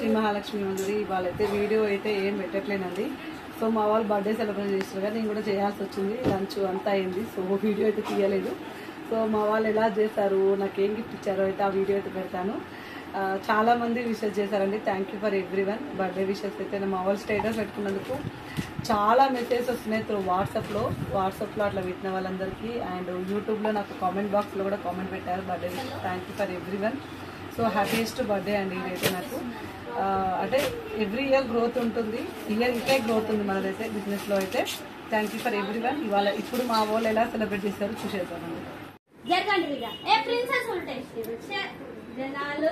శ్రీ మహాలక్ష్మి ఉన్నది వాళ్ళైతే వీడియో అయితే ఏం పెట్టట్లేనండి సో మా వాళ్ళు బర్త్డే సెలబ్రేట్ చేస్తారు కదా నేను కూడా చేయాల్సి వచ్చింది లంచ్ అంతా అయింది సో వీడియో అయితే తీయలేదు సో మా వాళ్ళు ఎలా చేశారు నాకు ఏం గిఫ్ట్ ఇచ్చారో అయితే ఆ వీడియో అయితే పెడతాను ఆ, చాలా మంది విషెస్ చేశారండి thank you for everyone birthday wishes అయితే నా మా వాళ్ళు స్టేటస్ పెట్టుకున్నందుకు చాలా మెసేజెస్ వస్తున్నాయి త్రూ వాట్సాప్లో వాట్సాప్లో అట్లా పెట్టిన వాళ్ళందరికీ అండ్ యూట్యూబ్లో నాకు కామెంట్ బాక్స్లో కూడా కామెంట్ పెట్టారు birthday thank you for everyone so happiest birthday అండి ఇదైతే నాకు ఆ, అంటే ఎవ్రీ ఇయర్ గ్రోత్ ఉంటుంది ఇయర్ ఇంకే గ్రోత్ ఉంది మనదైతే బిజినెస్లో అయితే thank you for everyone ఇవాళ ఇప్పుడు మా వాళ్ళు ఎలా సెలబ్రేట్ చేశారో చూసేద్దామండి జరగండి ఇక ఏ ప్రిన్సెస్ ఉంటాయి ఛే, జనాలు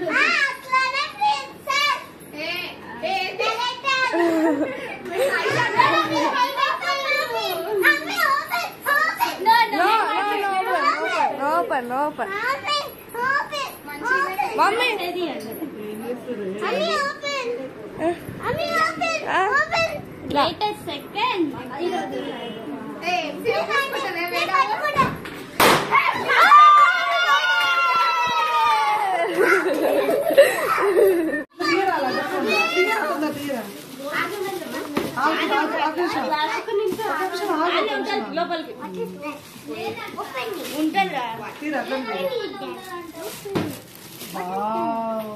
open open mummy latest second తీయరా అలా చెప్పండి. తీయరా, తొందర తీయరా. ఆగు, ఆగు, ఆగు నిమిషం. ఒక్క నిమిషం ఆగు, ఒక్క నిమిషం ఆగు. లోపలికి తీయరా, అట్లా తీయరా. వావ్.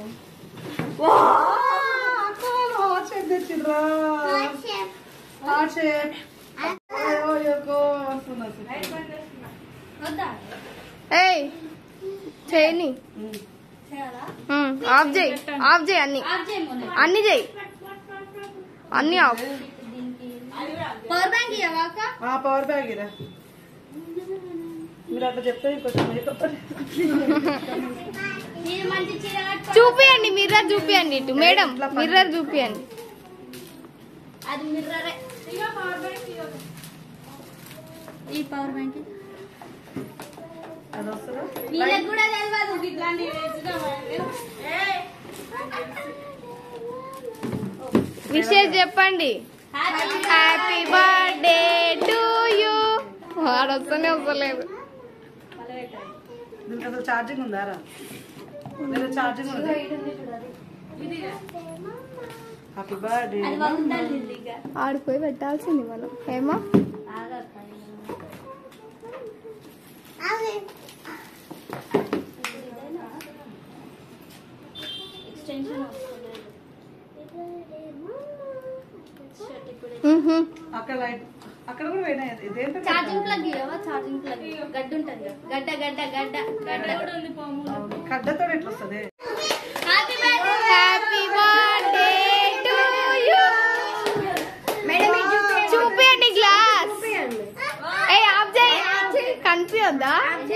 వావ్, అక్క వాళ్ళు హార్ట్ షేప్ తెచ్చిండ్రా. Heart shape. అయ్యో, అయ్యో, వస్తుంది, వస్తుంది. వద్దా ఏయ్ చేయని ఉమ్. ఉమ్, ఆఫ్ చేయి ఆఫ్ చేయి అన్ని ఆఫ్ చేయమని అన్ని చేయి అన్ని ఆఫ్ పవర్ బ్యాంక్ ఇవ్వక ఆ పవర్ బ్యాగ్ ఇరా మీరు అట్లా చెప్తే కొంచెం మేకప్ మీరు మంచి చీర కట్టుకో. చూపియండి మిర్రర్ చూపియండి ఇటు మేడం మిర్రర్ చూపియండి అది మిర్రరే ఈ పవర్ బ్యాంక్ అది వస్తుందా వీళ్ళకి కూడా తెలియదు ఇట్లాంటి విషయం చెప్పండి హ్యాపీ బర్త్డే టు యూ వాడు వస్తూనే వస్తలేదు దీనికి అసలు ఛార్జింగ్ ఉందా రా లేదా ఛార్జింగ్ ఉంది హ్యాపీ బర్త్డే అది బాగుండాలి ఇక ఆడిపోయి పెట్టాల్సింది మనం ఏమో ఎక్స్టెన్షన్ మ్హూ. అక్కడ లైట్ అక్కడ కూడా పోయినాయి ఇదేంటో ఛార్జింగ్ ప్లగ్ ఇవ్వవా ఛార్జింగ్ ప్లగ్ గడ్డ ఉంటుంది కదా. గడ్డ గడ్డ గడ్డ గడ్డ కూడా ఉంది పాము కడ్డతో ఎట్లా వస్తుంది happy birthday happy birthday to you చూపియండి గ్లాస్ ఏ ఆఫ్ చేయి కనిపించొద్దా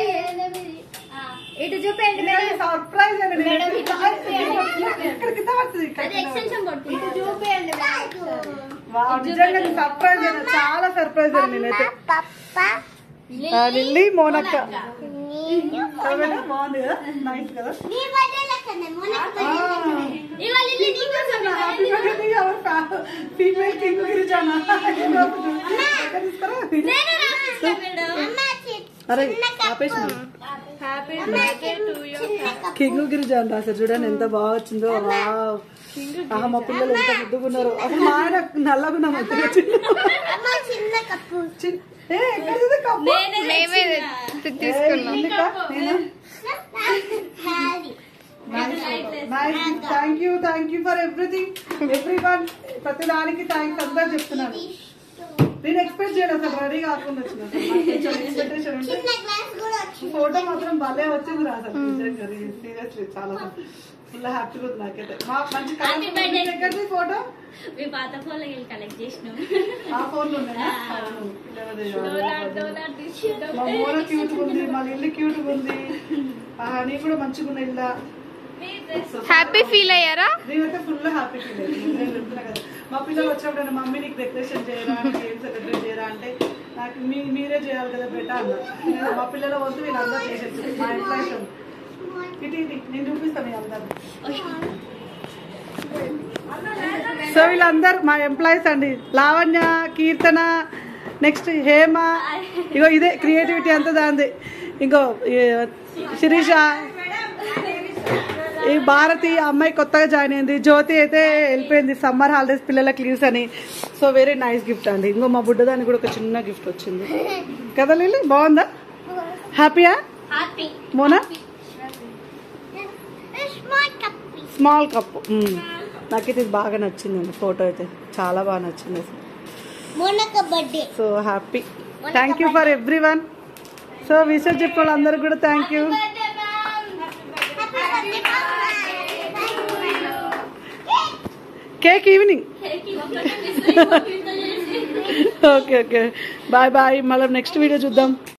ఇటు చూపండి సర్ప్రైజ్ అండి మేడం, ఇట్లా ఇక్కడ కింద పడుతుంది ఇక్కడ అది కింద ఎక్స్టెన్షన్ పడుతుంది ఇటు చూపియండి పడుతుంది. వావ్, నిజంగా సర్ప్రైజ్ అయినా చాలా సర్ప్రైజ్ అయినా నేనైతే ఆ, లిల్లీ మోనక్క అవునా? బాగుంది కదా నైస్ కదా ఇవాళ ఇల్లు నీకోసం ఫీమేల్ కింగ్ గిరిజానా నేనే రాసిస్తా మేడం అరే ఆపేసి happy birthday to you king గిరిజాన్ రాశారు చూడండి ఎంత బాగా వచ్చిందో వావ్ ఆహా మా పిల్లలు ఎంత ముద్దుకున్నారు అప్పుడు మా ఆయన నల్లగున్నా మధ్య ఏ ఎక్కడిది కప్పు మేమే తీసుకున్నాం thank you thank you for everything everyone ప్రతి దానికి థ్యాంక్స్ అంతా చెప్తున్నాను నేను ఎక్స్పెక్ట్ చేయను అసలు రెడీ కాకుండా వచ్చిన ఎక్స్పెక్టేషన్ ఉంటే ఫోటో మాత్రం భలే వచ్చింది రా అసలు నిజంగా సీరియస్లీ చాలా ఫుల్ హ్యాపీగా ఉంది నాకైతే మా మంచి Happy birthday. ఎక్కడిది ఫోటో మీ పాత ఫోన్లో వెళ్ళి కలెక్ట్ చేసినాం ఆ ఫోన్ లో ఉన్నాయా? అవును. పిల్లలది కాదు. మా మోర క్యూట్ ఉంది మా ఇల్లు క్యూట్ ఉంది ఆ నీ కూడా మంచిగా ఉన్న ఇల్లు హ్యాపీ ఫీల్ అయ్యారా నేనైతే ఫుల్ హ్యాపీ ఫీల్ అయ్యాను నేను చెప్తున్నా కదా మా పిల్లలు వచ్చినప్పుడు మమ్మీ నీకు డెకరేషన్ చేయరా నీకు ఏం సెలబ్రేట్ చేయరా అంటే నాకు మీ మీరే చేయాలి కదా బెటర్ అన్న నేను మా పిల్లల వద్దు వీళ్ళందరూ చేసేసి మా ఎంప్లాయీస్ ఇటు ఇటు నేను చూపిస్తాను మీ అందరు సో వీళ్ళందరూ మా ఎంప్లాయీస్ అండి లావణ్య కీర్తన నెక్స్ట్ హేమ ఇగో ఇదే క్రియేటివిటీ అంతా దాంది ఇంకో ఈ శిరీష ఈ భారతి ఆ అమ్మాయి కొత్తగా జాయిన్ అయింది జ్యోతి అయితే వెళ్ళిపోయింది సమ్మర్ హాలిడేస్ పిల్లలకి లీవ్స్ అని సో వెరీ నైస్ గిఫ్ట్ అండి ఇంకో మా బుడ్డదానికి కూడా ఒక చిన్న గిఫ్ట్ వచ్చింది కదా లిల్లీ బాగుందా హ్యాపీయా happy Mona smart cup small cup నాకైతే ఇది బాగా నచ్చిందండి ఫోటో అయితే చాలా బాగా నచ్చింది అసలు మోనక birthday so happy thank you for everyone so విషయం చెప్పిన వాళ్ళందరికీ కూడా thank you cake evening okay okay bye bye మళ్ళీ నెక్స్ట్ వీడియో చూద్దాం